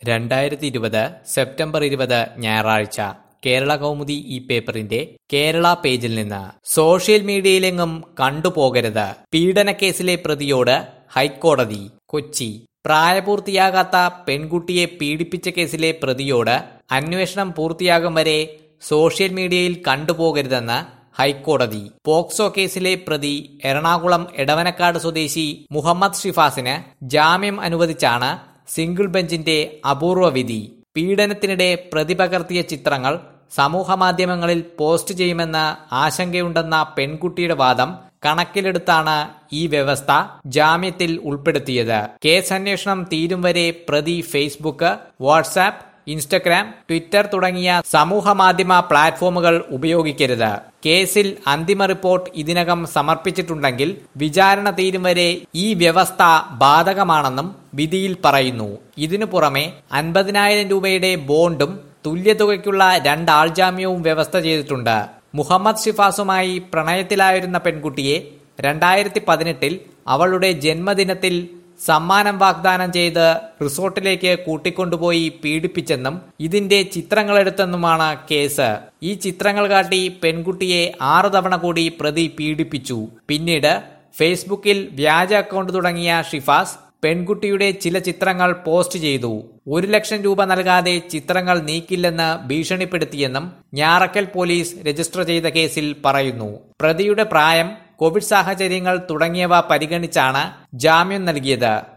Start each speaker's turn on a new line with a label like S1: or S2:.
S1: രണ്ടായിരത്തി ഇരുപത് സെപ്റ്റംബർ ഇരുപത് ഞായറാഴ്ച കേരള കൗമുദി ഈ പേപ്പറിന്റെ കേരള പേജിൽ നിന്ന് സോഷ്യൽ മീഡിയയിലെങ്ങും കണ്ടുപോകരുത് പീഡനക്കേസിലെ പ്രതിയോട് ഹൈക്കോടതി കൊച്ചി പ്രായപൂർത്തിയാകാത്ത പെൺകുട്ടിയെ പീഡിപ്പിച്ച കേസിലെ പ്രതിയോട് അന്വേഷണം പൂർത്തിയാകും വരെ സോഷ്യൽ മീഡിയയിൽ കണ്ടുപോകരുതെന്ന് ഹൈക്കോടതി പോക്സോ കേസിലെ പ്രതി എറണാകുളം എടവനക്കാട് സ്വദേശി മുഹമ്മദ് ഷിഫാസിന് ജാമ്യം അനുവദിച്ചാണ് സിംഗിൾ ബെഞ്ചിന്റെ അപൂർവ വിധി പീഡനത്തിനിടെ പ്രതി പകർത്തിയ ചിത്രങ്ങൾ സമൂഹമാധ്യമങ്ങളിൽ പോസ്റ്റ് ചെയ്യുമെന്ന് ആശങ്കയുണ്ടെന്ന പെൺകുട്ടിയുടെ വാദം കണക്കിലെടുത്താണ് ഈ വ്യവസ്ഥ ജാമ്യത്തിൽ ഉൾപ്പെടുത്തിയത് കേസ് അന്വേഷണം തീരും വരെ പ്രതി ഫേസ്ബുക്ക് വാട്സാപ്പ് ഇൻസ്റ്റഗ്രാം ട്വിറ്റർ തുടങ്ങിയ സമൂഹ മാധ്യമ പ്ലാറ്റ്ഫോമുകൾ ഉപയോഗിക്കരുത് കേസിൽ അന്തിമ റിപ്പോർട്ട് ഇതിനകം സമർപ്പിച്ചിട്ടുണ്ടെങ്കിൽ വിചാരണ തീരും വരെ ഈ വ്യവസ്ഥ ബാധകമാണെന്നും വിധിയിൽ പറയുന്നു ഇതിനു പുറമെ അൻപതിനായിരം രൂപയുടെ ബോണ്ടും തുല്യതുകയ്ക്കുള്ള രണ്ടാൾ ജാമ്യവും വ്യവസ്ഥ ചെയ്തിട്ടുണ്ട് മുഹമ്മദ് ഷിഫാസുമായി പ്രണയത്തിലായിരുന്ന പെൺകുട്ടിയെ രണ്ടായിരത്തി പതിനെട്ടിൽ അവളുടെ ജന്മദിനത്തിൽ സമ്മാനം വാഗ്ദാനം ചെയ്ത് റിസോർട്ടിലേക്ക് കൂട്ടിക്കൊണ്ടുപോയി പീഡിപ്പിച്ചെന്നും ഇതിന്റെ ചിത്രങ്ങളെടുത്തെന്നുമാണ് കേസ് ഈ ചിത്രങ്ങൾ കാട്ടി പെൺകുട്ടിയെ ആറ് തവണ കൂടി പ്രതി പീഡിപ്പിച്ചു പിന്നീട് ഫേസ്ബുക്കിൽ വ്യാജ അക്കൗണ്ട് തുടങ്ങിയ ഷിഫാസ് പെൺകുട്ടിയുടെ ചില ചിത്രങ്ങൾ പോസ്റ്റ് ചെയ്തു ഒരു ലക്ഷം രൂപ നൽകാതെ ചിത്രങ്ങൾ നീക്കില്ലെന്ന് ഭീഷണിപ്പെടുത്തിയെന്നും ഞാറക്കൽ പോലീസ് രജിസ്റ്റർ ചെയ്ത കേസിൽ പറയുന്നു പ്രതിയുടെ പ്രായം കോവിഡ് സാഹചര്യങ്ങൾ തുടങ്ങിയവ പരിഗണിച്ചാണ് ജാമ്യം നൽകിയത്